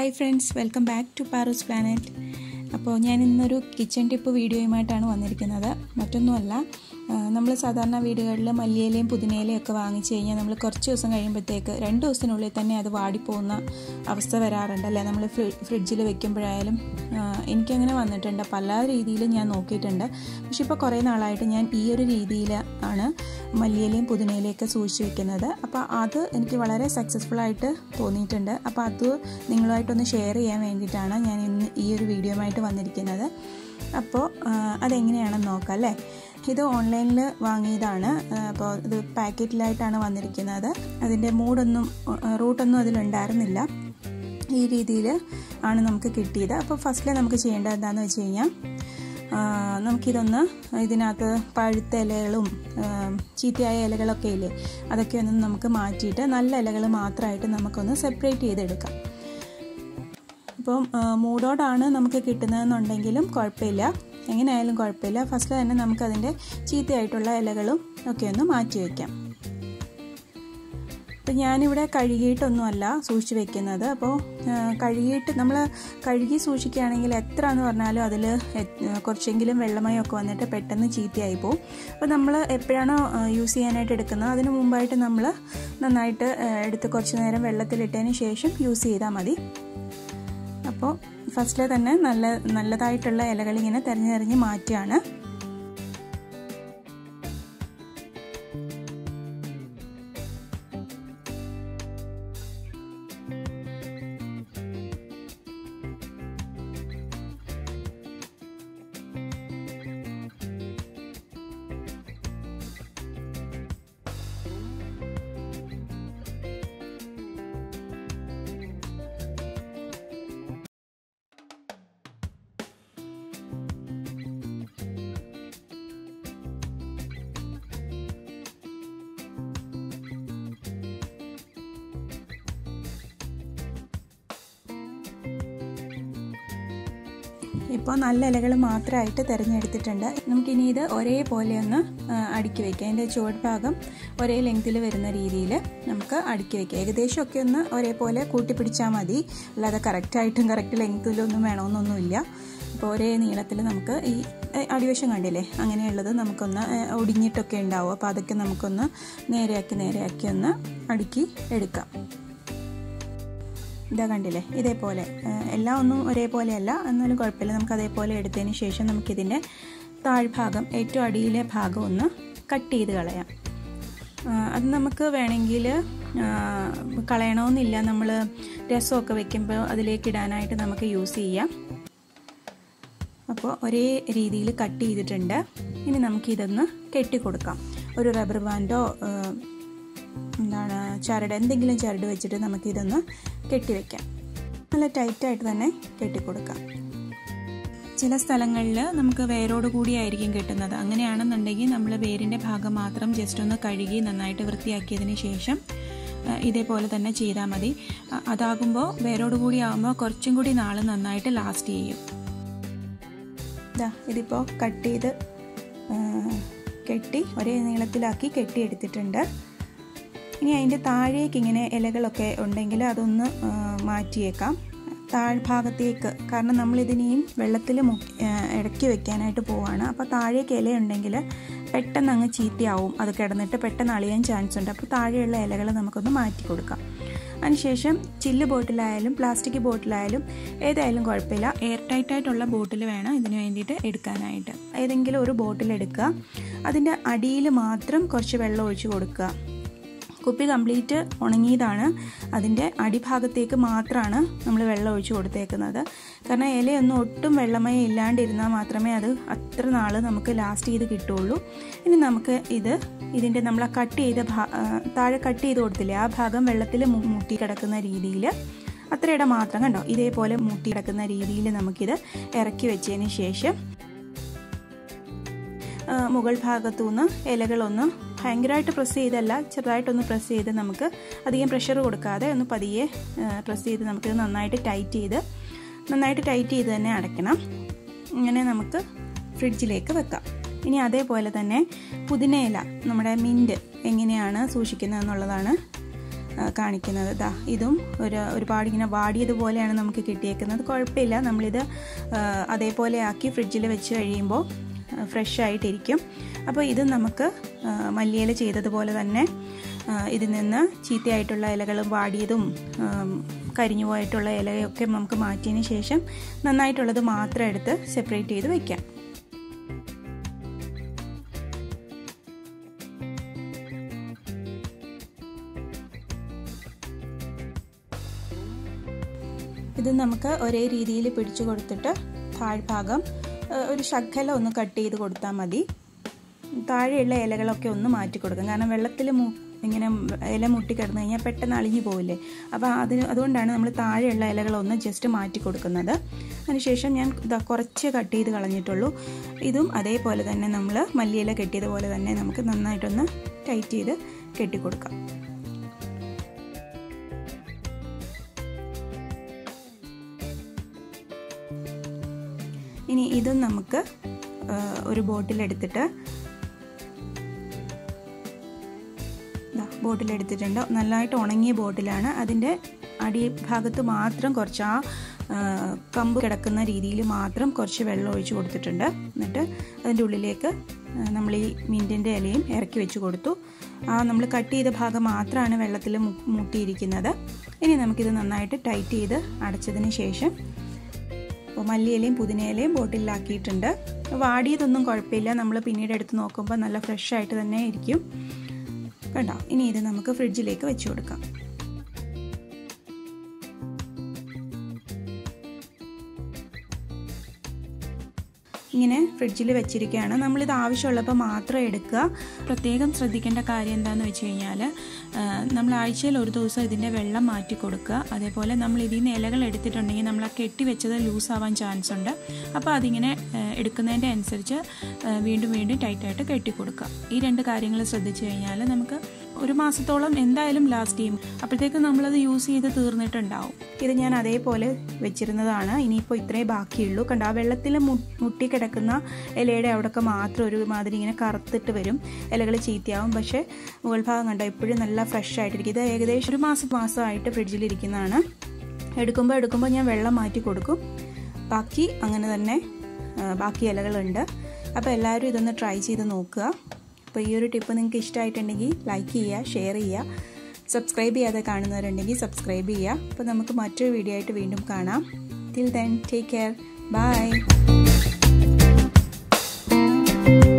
hi friends welcome back to Paru's planet അപ്പോൾ ഞാൻ ഇന്നൊരു കിച്ചൺ ടിപ്പ് വീഡിയോയുമായിട്ടാണ് വന്നിരിക്കുന്നത് മറ്റൊന്നുമല്ല നമ്മൾ സാധാരണ വീടുകളിൽ മല്ലിയിലയും പുതിനയിലയും ഒക്കെ വാങ്ങിച്ചു കഴിഞ്ഞാൽ നമ്മൾ കുറച്ച് ദിവസം കഴിയുമ്പോഴത്തേക്ക് രണ്ട് ദിവസത്തിനുള്ളിൽ തന്നെ അത് വാടിപ്പോകുന്ന അവസ്ഥ വരാറുണ്ട് അല്ലേ നമ്മൾ ഫ്രിഡ്ജിൽ വെക്കുമ്പോഴായാലും എനിക്കങ്ങനെ വന്നിട്ടുണ്ട് പല രീതിയിലും ഞാൻ നോക്കിയിട്ടുണ്ട് പക്ഷെ ഇപ്പോൾ കുറേ നാളായിട്ട് ഞാൻ ഈ ഒരു രീതിയിൽ ആണ് മല്ലിയിലയും പുതിനയിലയൊക്കെ സൂക്ഷിച്ച് വെക്കുന്നത് അപ്പോൾ അത് എനിക്ക് വളരെ സക്സസ്ഫുൾ ആയിട്ട് തോന്നിയിട്ടുണ്ട് അപ്പോൾ അത് നിങ്ങളുമായിട്ടൊന്ന് ഷെയർ ചെയ്യാൻ വേണ്ടിയിട്ടാണ് ഞാൻ ഇന്ന് ഈ ഒരു വീഡിയോയുമായിട്ട് വന്നിരിക്കുന്നത് അപ്പോൾ അതെങ്ങനെയാണെന്ന് നോക്കാം അല്ലേ ഇത് ഓൺലൈനിൽ വാങ്ങിയതാണ് അപ്പോൾ ഇത് പാക്കറ്റിലായിട്ടാണ് വന്നിരിക്കുന്നത് അതിൻ്റെ മൂടൊന്നും റൂട്ടൊന്നും അതിലുണ്ടായിരുന്നില്ല ഈ രീതിയിൽ ആണ് നമുക്ക് കിട്ടിയത് അപ്പോൾ ഫസ്റ്റിൽ നമുക്ക് ചെയ്യേണ്ടത് എന്താണെന്ന് വെച്ച് കഴിഞ്ഞാൽ നമുക്കിതൊന്ന് ഇതിനകത്ത് പഴുത്ത ഇലകളും ചീത്തയായ ഇലകളൊക്കെ ഇല്ലേ അതൊക്കെ ഒന്ന് നമുക്ക് മാറ്റിയിട്ട് നല്ല ഇലകൾ മാത്രമായിട്ട് നമുക്കൊന്ന് സെപ്പറേറ്റ് ചെയ്തെടുക്കാം ഇപ്പം മൂടോടാണ് നമുക്ക് കിട്ടുന്നതെന്നുണ്ടെങ്കിലും കുഴപ്പമില്ല എങ്ങനെയായാലും കുഴപ്പമില്ല ഫസ്റ്റ് തന്നെ നമുക്കതിൻ്റെ ചീത്തയായിട്ടുള്ള ഇലകളും ഒക്കെ ഒന്ന് മാറ്റി വയ്ക്കാം അപ്പം ഞാനിവിടെ കഴുകിയിട്ടൊന്നുമല്ല സൂക്ഷിച്ച് വെക്കുന്നത് അപ്പോൾ കഴുകിയിട്ട് നമ്മൾ കഴുകി സൂക്ഷിക്കുകയാണെങ്കിൽ എത്ര എന്ന് പറഞ്ഞാലും അതിൽ കുറച്ചെങ്കിലും വെള്ളമയമൊക്കെ വന്നിട്ട് പെട്ടെന്ന് ചീത്തയായി പോകും അപ്പോൾ നമ്മൾ എപ്പോഴാണോ യൂസ് ചെയ്യാനായിട്ട് എടുക്കുന്നത് അതിന് മുമ്പായിട്ട് നമ്മൾ നന്നായിട്ട് എടുത്ത് കുറച്ച് നേരം വെള്ളത്തിലിട്ടതിന് ശേഷം യൂസ് ചെയ്താൽ മതി അപ്പോൾ ഫസ്റ്റിലെ തന്നെ നല്ല നല്ലതായിട്ടുള്ള ഇലകൾ ഇങ്ങനെ തിരഞ്ഞു തിരഞ്ഞ് മാറ്റുകയാണ് ഇപ്പോൾ നല്ല ഇലകൾ മാത്രമായിട്ട് തിരഞ്ഞെടുത്തിട്ടുണ്ട് നമുക്കിനി ഇത് ഒരേപോലെ ഒന്ന് അടുക്കി വയ്ക്കാം അതിൻ്റെ ചുവട് ഭാഗം ഒരേ ലെങ്തിൽ വരുന്ന രീതിയിൽ നമുക്ക് അടുക്കി വയ്ക്കാം ഏകദേശം ഒക്കെ ഒന്ന് ഒരേപോലെ കൂട്ടിപ്പിടിച്ചാൽ മതി അല്ലാതെ കറക്റ്റായിട്ടും കറക്റ്റ് ലെങ്തിലൊന്നും വേണമെന്നൊന്നുമില്ല അപ്പോൾ ഒരേ നീളത്തിൽ നമുക്ക് ഈ അടിവശം കണ്ടില്ലേ അങ്ങനെയുള്ളത് നമുക്കൊന്ന് ഒടിഞ്ഞിട്ടൊക്കെ ഉണ്ടാവും അപ്പോൾ അതൊക്കെ നമുക്കൊന്ന് നേരെയാക്കി നേരെയാക്കി ഒന്ന് അടുക്കി എടുക്കാം ഇതാ കണ്ടില്ലേ ഇതേപോലെ എല്ലാം ഒന്നും ഒരേപോലെയല്ല എന്നാലും കുഴപ്പമില്ല നമുക്ക് അതേപോലെ എടുത്തതിന് ശേഷം നമുക്കിതിൻ്റെ താഴ്ഭാഗം ഏറ്റവും അടിയിലെ ഭാഗം ഒന്ന് കട്ട് ചെയ്ത് കളയാം അത് നമുക്ക് വേണമെങ്കിൽ കളയണമെന്നില്ല നമ്മൾ രസമൊക്കെ വെക്കുമ്പോൾ അതിലേക്ക് ഇടാനായിട്ട് നമുക്ക് യൂസ് ചെയ്യാം അപ്പോൾ ഒരേ രീതിയിൽ കട്ട് ചെയ്തിട്ടുണ്ട് ഇനി നമുക്കിതൊന്ന് കെട്ടിക്കൊടുക്കാം ഒരു റബ്ബർ ബാൻഡോ എന്താണ് ചരട് എന്തെങ്കിലും ചരട് വെച്ചിട്ട് നമുക്കിതൊന്ന് കെട്ടിവെക്കാം നല്ല ടൈറ്റായിട്ട് തന്നെ കെട്ടിക്കൊടുക്കാം ചില സ്ഥലങ്ങളിൽ നമുക്ക് വേരോട് കൂടിയായിരിക്കും കിട്ടുന്നത് അങ്ങനെയാണെന്നുണ്ടെങ്കിൽ നമ്മൾ വേരിൻ്റെ ഭാഗം മാത്രം ജസ്റ്റ് ഒന്ന് കഴുകി നന്നായിട്ട് വൃത്തിയാക്കിയതിന് ശേഷം ഇതേപോലെ തന്നെ ചെയ്താൽ മതി അതാകുമ്പോൾ വേരോട് കൂടി ആകുമ്പോൾ കുറച്ചും കൂടി നാൾ നന്നായിട്ട് ലാസ്റ്റ് ചെയ്യും ഇതാ ഇതിപ്പോൾ കട്ട് ചെയ്ത് കെട്ടി ഒരേ നീളത്തിലാക്കി കെട്ടിയെടുത്തിട്ടുണ്ട് ഇനി അതിൻ്റെ താഴേക്ക് ഇങ്ങനെ ഇലകളൊക്കെ ഉണ്ടെങ്കിൽ അതൊന്ന് മാറ്റിയേക്കാം താഴ്ഭാഗത്തേക്ക് കാരണം നമ്മളിതിനെയും വെള്ളത്തിൽ ഇടയ്ക്ക് വെക്കാനായിട്ട് പോവാണ് അപ്പോൾ താഴേക്ക് ഇലയുണ്ടെങ്കിൽ പെട്ടെന്ന് അങ്ങ് ചീത്തയാവും അത് കിടന്നിട്ട് പെട്ടെന്ന് അളിയാൻ ചാൻസ് ഉണ്ട് അപ്പോൾ താഴെയുള്ള ഇലകൾ നമുക്കൊന്ന് മാറ്റി കൊടുക്കാം അതിനുശേഷം ചില്ല് ബോട്ടിലായാലും പ്ലാസ്റ്റിക് ബോട്ടിലായാലും ഏതായാലും കുഴപ്പമില്ല എയർ ടൈറ്റ് ആയിട്ടുള്ള ബോട്ടിൽ വേണം ഇതിന് വേണ്ടിയിട്ട് എടുക്കാനായിട്ട് ഏതെങ്കിലും ഒരു ബോട്ടിൽ എടുക്കുക അതിൻ്റെ അടിയിൽ മാത്രം കുറച്ച് വെള്ളം ഒഴിച്ച് കൊടുക്കുക കുപ്പി കംപ്ലീറ്റ് ഉണങ്ങിയതാണ് അതിൻ്റെ അടിഭാഗത്തേക്ക് മാത്രമാണ് നമ്മൾ വെള്ളം ഒഴിച്ച് കൊടുത്തേക്കുന്നത് കാരണം ഇലയൊന്നും ഒട്ടും വെള്ളമയം ഇല്ലാണ്ടിരുന്നാൽ മാത്രമേ അത് അത്ര നാൾ നമുക്ക് ലാസ്റ്റ് ചെയ്ത് കിട്ടുള്ളൂ ഇനി നമുക്ക് ഇത് ഇതിൻ്റെ നമ്മൾ കട്ട് ചെയ്ത താഴെ കട്ട് ചെയ്ത് കൊടുത്തില്ലേ ആ ഭാഗം വെള്ളത്തിൽ മുട്ടി കിടക്കുന്ന രീതിയിൽ അത്രയുടെ മാത്രം കണ്ടോ ഇതേപോലെ മുട്ടി കിടക്കുന്ന രീതിയിൽ നമുക്കിത് ഇറക്കി വെച്ചതിന് ശേഷം മുകൾ ഭാഗത്തു നിന്ന് ഇലകളൊന്ന് ഭയങ്കരമായിട്ട് പ്രസ് ചെയ്തല്ല ചെറുതായിട്ടൊന്ന് പ്രസ് ചെയ്ത് നമുക്ക് അധികം പ്രഷർ കൊടുക്കാതെ ഒന്ന് പതിയെ പ്രസ് ചെയ്ത് നമുക്കിത് നന്നായിട്ട് ടൈറ്റ് ചെയ്ത് നന്നായിട്ട് ടൈറ്റ് ചെയ്ത് തന്നെ അടയ്ക്കണം ഇങ്ങനെ നമുക്ക് ഫ്രിഡ്ജിലേക്ക് വെക്കാം ഇനി അതേപോലെ തന്നെ പുതിനയില നമ്മുടെ മിൻറ്റ് എങ്ങനെയാണ് സൂക്ഷിക്കുന്നത് എന്നുള്ളതാണ് കാണിക്കുന്നത് ദാ ഇതും ഒരു ഒരുപാട് ഇങ്ങനെ വാടിയതുപോലെയാണ് നമുക്ക് കിട്ടിയേക്കുന്നത് കുഴപ്പമില്ല നമ്മളിത് അതേപോലെ ആക്കി ഫ്രിഡ്ജിൽ വെച്ച് കഴിയുമ്പോൾ ഫ്രഷ് ആയിട്ടിരിക്കും അപ്പോൾ ഇത് നമുക്ക് മല്ലിയില ചെയ്തതുപോലെ തന്നെ ഇതിൽ നിന്ന് ചീത്തയായിട്ടുള്ള ഇലകളും വാടിയതും കരിഞ്ഞു പോയിട്ടുള്ള ഇലയൊക്കെ നമുക്ക് മാറ്റിയതിന് ശേഷം നന്നായിട്ടുള്ളത് മാത്രം എടുത്ത് സെപ്പറേറ്റ് ചെയ്ത് വയ്ക്കാം ഇത് നമുക്ക് ഒരേ രീതിയിൽ പിടിച്ചു കൊടുത്തിട്ട് താഴ്ഭാഗം ഒരു ശകലം ഒന്ന് കട്ട് ചെയ്ത് കൊടുത്താൽ മതി താഴെയുള്ള ഇലകളൊക്കെ ഒന്ന് മാറ്റി കൊടുക്കാം കാരണം വെള്ളത്തിൽ ഇങ്ങനെ ഇല മുട്ടി കിടന്നു കഴിഞ്ഞാൽ പെട്ടെന്ന് അളിഞ്ഞു പോവില്ലേ അപ്പോൾ അതിന് അതുകൊണ്ടാണ് നമ്മൾ താഴെയുള്ള ഇലകളൊന്ന് ജസ്റ്റ് മാറ്റി കൊടുക്കുന്നത് അതിനുശേഷം ഞാൻ ഇതാ കുറച്ച് കട്ട് ചെയ്ത് കളഞ്ഞിട്ടുള്ളൂ ഇതും അതേപോലെ തന്നെ നമ്മൾ മല്ലിയില കെട്ടിയതുപോലെ തന്നെ നമുക്ക് നന്നായിട്ടൊന്ന് ടൈറ്റ് ചെയ്ത് കെട്ടിക്കൊടുക്കാം ഇനി ഇതും നമുക്ക് ഒരു ബോട്ടിലെടുത്തിട്ട് ബോട്ടിലെടുത്തിട്ടുണ്ട് നല്ലതായിട്ട് ഉണങ്ങിയ ബോട്ടിലാണ് അതിൻ്റെ അടിഭാഗത്ത് മാത്രം കുറച്ച് ആ കമ്പ് കിടക്കുന്ന രീതിയിൽ മാത്രം കുറച്ച് വെള്ളം ഒഴിച്ച് കൊടുത്തിട്ടുണ്ട് എന്നിട്ട് അതിൻ്റെ ഉള്ളിലേക്ക് നമ്മൾ ഈ മിൻറ്റിൻ്റെ ഇലയും ഇറക്കി വെച്ച് കൊടുത്തു ആ നമ്മൾ കട്ട് ചെയ്ത ഭാഗം മാത്രമാണ് വെള്ളത്തിൽ മുട്ടിയിരിക്കുന്നത് ഇനി നമുക്കിത് നന്നായിട്ട് ടൈറ്റ് ചെയ്ത് അടച്ചതിന് ശേഷം അപ്പോൾ മല്ലിയിലയും പുതിനയിലയും ബോട്ടിലാക്കിയിട്ടുണ്ട് വാടിയതൊന്നും കുഴപ്പമില്ല നമ്മൾ പിന്നീട് എടുത്ത് നോക്കുമ്പോൾ നല്ല ഫ്രഷ് ആയിട്ട് തന്നെ ഇരിക്കും കണ്ടോ ഇനി ഇത് നമുക്ക് ഫ്രിഡ്ജിലേക്ക് വെച്ച് കൊടുക്കാം ഇങ്ങനെ ഫ്രിഡ്ജിൽ വെച്ചിരിക്കുകയാണ് നമ്മളിത് ആവശ്യമുള്ളപ്പോൾ മാത്രം എടുക്കുക പ്രത്യേകം ശ്രദ്ധിക്കേണ്ട കാര്യം എന്താണെന്ന് വെച്ച് കഴിഞ്ഞാൽ നമ്മൾ ആഴ്ചയിൽ ഒരു ദിവസം ഇതിൻ്റെ വെള്ളം മാറ്റി കൊടുക്കുക അതേപോലെ നമ്മൾ ഇതിൽ നിന്ന് ഇലകൾ എടുത്തിട്ടുണ്ടെങ്കിൽ നമ്മൾ ആ കെട്ടി വെച്ചത് ലൂസ് ആവാൻ ചാൻസ് ഉണ്ട് അപ്പോൾ അതിങ്ങനെ എടുക്കുന്നതിൻ്റെ അനുസരിച്ച് വീണ്ടും വീണ്ടും ടൈറ്റായിട്ട് കെട്ടി കൊടുക്കുക ഈ രണ്ട് കാര്യങ്ങൾ ശ്രദ്ധിച്ചു കഴിഞ്ഞാൽ നമുക്ക് ഒരു മാസത്തോളം എന്തായാലും ലാസ്റ്റ് ചെയ്യും അപ്പോഴത്തേക്കും നമ്മളത് യൂസ് ചെയ്ത് തീർന്നിട്ടുണ്ടാവും ഇത് ഞാൻ അതേപോലെ വെച്ചിരുന്നതാണ് ഇനിയിപ്പോൾ ഇത്രേ ബാക്കിയുള്ളൂ കണ്ട ആ വെള്ളത്തിൽ മുട്ടി കിടക്കുന്ന ഇലയുടെ അവിടെയൊക്കെ മാത്രം ഒരു മാതിരി ഇങ്ങനെ കറുത്തിട്ട് വരും ഇലകൾ ചീത്തയാവും പക്ഷേ മുകൾ ഭാഗം കണ്ടോ എപ്പോഴും നല്ല ഫ്രഷ് ആയിട്ടിരിക്കും ഇത് ഏകദേശം ഒരു മാസം മാസമായിട്ട് ഫ്രിഡ്ജിലിരിക്കുന്നതാണ് എടുക്കുമ്പോൾ എടുക്കുമ്പോൾ ഞാൻ വെള്ളം മാറ്റി കൊടുക്കും ബാക്കി അങ്ങനെ തന്നെ ബാക്കി ഇലകളുണ്ട് അപ്പോൾ എല്ലാവരും ഇതൊന്ന് ട്രൈ ചെയ്ത് നോക്കുക അപ്പോൾ ഈ ഒരു ടിപ്പ് നിങ്ങൾക്ക് ഇഷ്ടമായിട്ടുണ്ടെങ്കിൽ ലൈക്ക് ചെയ്യുക ഷെയർ ചെയ്യുക സബ്സ്ക്രൈബ് ചെയ്യാതെ കാണുന്നവരുണ്ടെങ്കിൽ സബ്സ്ക്രൈബ് ചെയ്യുക അപ്പോൾ നമുക്ക് മറ്റൊരു വീഡിയോ ആയിട്ട് വീണ്ടും കാണാം till then take care by